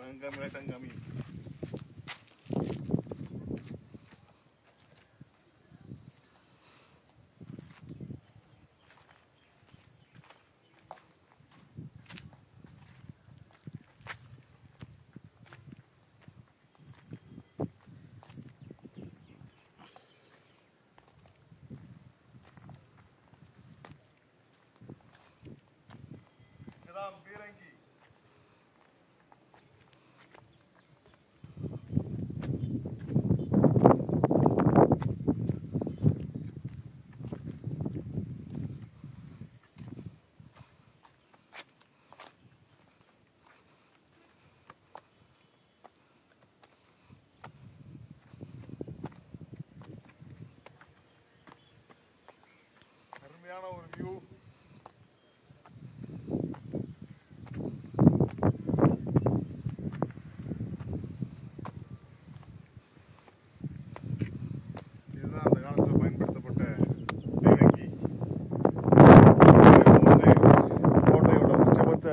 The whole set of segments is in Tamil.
அங்காமி ரைட் அங்காமி இதுதான் பீரங்கி அருமையான ஒரு வியூ இதுதான் அந்த காலத்தில் பயன்படுத்தப்பட்ட பீரங்கி இது வந்து கோட்டையோட உச்சபத்த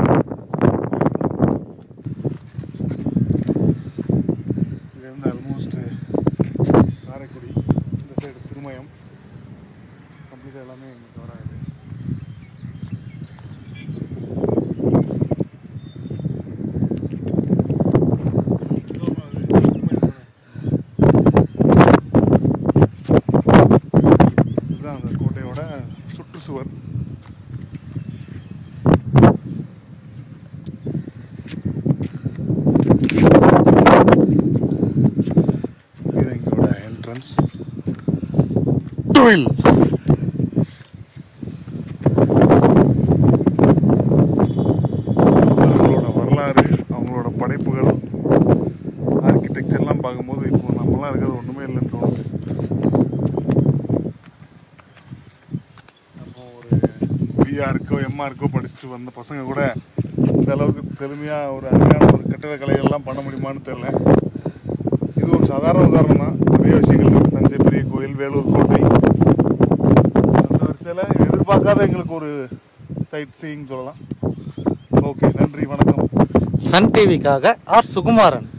இது வந்து ஆல்மோஸ்ட் காரைக்குடி இந்த சைடு திருமயம் கம்ப்ளீட்டாக எல்லாமே இங்கே கவர் ஆகுது இதுதான் அந்த கோட்டையோட சுற்றுச்சுவர் பீரங்கியோட என்ட்ரன்ஸ் டுவில் அவங்களோட வரலாறு அவங்களோட படைப்புகள் ஆர்கிடெக்சர்லாம் பார்க்கும்போது இப்போ நம்மலாம் இருக்கிறது ஒன்றுமே இல்லைன்னு தோணுது அப்போ ஒரு பிஆருக்கோ எம்ஆருக்கோ படிச்சுட்டு வந்த பசங்க கூட இந்த அளவுக்கு பெருமையாக ஒரு அருமையான ஒரு கட்டிடக்கலைகள்லாம் பண்ண முடியுமான்னு தெரில இது ஒரு சாதாரண உதாரணம் தான் நிறைய விஷயங்கள் இருக்குது தஞ்சை பெரிய கோயில் வேலூர் கோட்டை அந்த வரிசையில் எதிர்பார்க்காத எங்களுக்கு ஒரு சைட் சீயிங் சொல்லலாம் ஓகே நன்றி வணக்கம் சன் டிவிக்காக ஆர் சுகுமாரன்